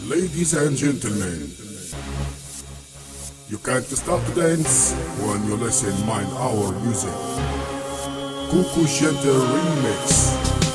Ladies and gentlemen, you can't stop to dance when you listen mine our music. Kuku Gentle Remix.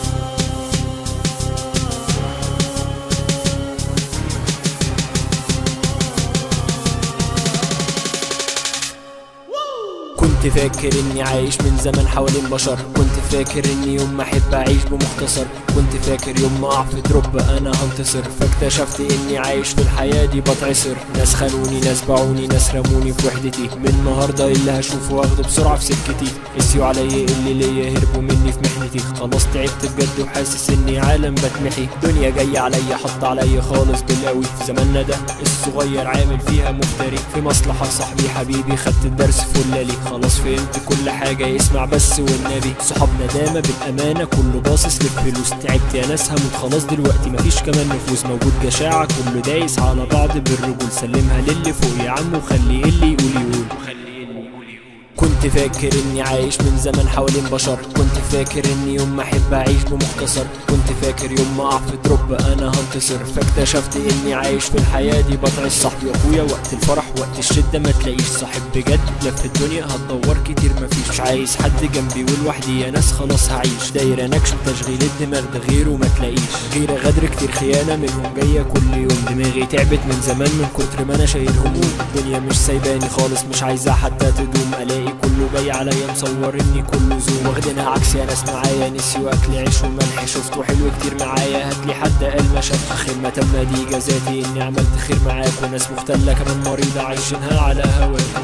كنت فاكر اني عايش من زمن حوالين بشر كنت فاكر اني يوم ما احب اعيش بمختصر كنت فاكر يوم ما اقع في دروب انا هنتصر فاكتشفت اني عايش في الحياة دي بتعصر ناس خانوني ناس باعوني ناس رموني في وحدتي من النهاردة اللي هشوفه واخده بسرعة في سكتي قسيوا عليا اللي ليا هربوا مني في محنتي خلاص تعبت بجد وحاسس اني عالم بتمحي دنيا جاية عليا حط عليا خالص بالقوي في زماننا ده الصغير عامل فيها مفتري في مصلحة صاحبي حبيبي خدت الدرس فلالي خلاص فهمت كل حاجة يسمع بس والنبي صحابنا داما بالأمانة كله باصص للفلوس تعبت يا ناس هموت خلاص دلوقتي مفيش كمان نفوس موجود جشاعة كله دايس على بعض بالرجول سلمها للي فوق يا عم وخلي اللي يقول يقول كنت فاكر اني عايش من زمن حوالين بشر كنت فاكر اني يوم ما احب اعيش بمختصر كنت فاكر يوم ما اقع في دروب انا هنتصر فاكتشفت اني عايش في الحياة دي بطعس صاحبي اخويا وقت الفرح وقت الشدة ما تلاقيش صاحب بجد لف الدنيا هتدور كتير مفيش مش عايز حد جنبي ولوحدي يا ناس خلاص هعيش دايرة نكش تشغيل الدماغ ده غيره ما تلاقيش غيرة غدر كتير خيانة منهم جاية كل يوم دماغي تعبت من زمان من كتر ما انا شايل هموم الدنيا مش سايباني خالص مش عايزة حتى تدوم الاقي كله جاي عليا مصور اني كله زوم واخدينها عكس يا ناس معايا نسيوا اكل عيش وملح شفته حلو كتير معايا هاتلي حد قال ما شاف اخر ما تم دي جزاتي اني عملت خير معاك وناس مختلة كمان مريضة عايشينها على هواكم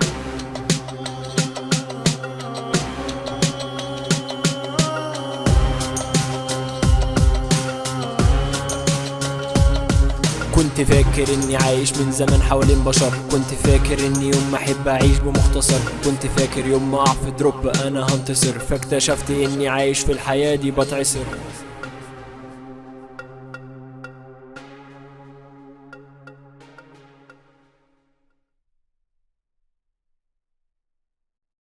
كنت فاكر اني عايش من زمن حوالين بشر كنت فاكر اني يوم ما احب اعيش بمختصر كنت فاكر يوم ما اقع في دروب انا هنتصر فاكتشفت اني عايش في الحياة دي بتعصر